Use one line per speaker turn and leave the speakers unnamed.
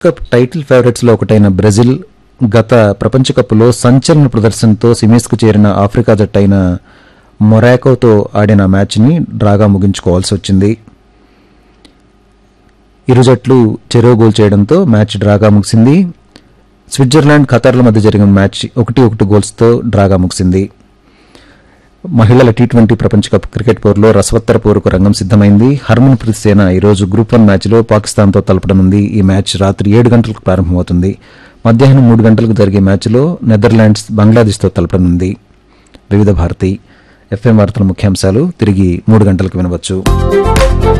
cup title favourites లో ఒకటైన Brazil గత ప్రపంచ కప్లో సంచలన ప్రదర్శనతో సెమీస్కు చేరిన ఆఫ్రికా జట్టైన మొరాకోతో ఆడిన మ్యాచ్ని డ్రాగా ముగించుకోవాల్సి వచ్చింది ఇరు జట్లు చెరో గోల్ చేయడంతో మ్యాచ్ డ్రాగా ముగిసింది స్విట్జర్లాండ్ ఖతార్ల మధ్య జరిగిన మ్యాచ్ ఒకటి ఒకటి గోల్స్తో డ్రాగా ముగిసింది మహిళల టీ ట్వంటీ ప్రపంచ కప్ క్రికెట్ పోరులో రసవత్తర పోరుకు రంగం సిద్దమైంది హర్మన్ ప్రీత్ సేన ఈరోజు గ్రూప్ వన్ మ్యాచ్లో పాకిస్తాన్తో తలపడనుంది ఈ మ్యాచ్ రాత్రి ఏడు గంటలకు ప్రారంభమవుతుంది మధ్యాహ్నం మూడు గంటలకు జరిగే మ్యాచ్లో నెదర్లాండ్స్ బంగ్లాదేశ్తో తలపడనుంది వివిధ భారతి ఎఫ్ఎం వార్తల ముఖ్యాంశాలు తిరిగి మూడు గంటలకు వినవచ్చు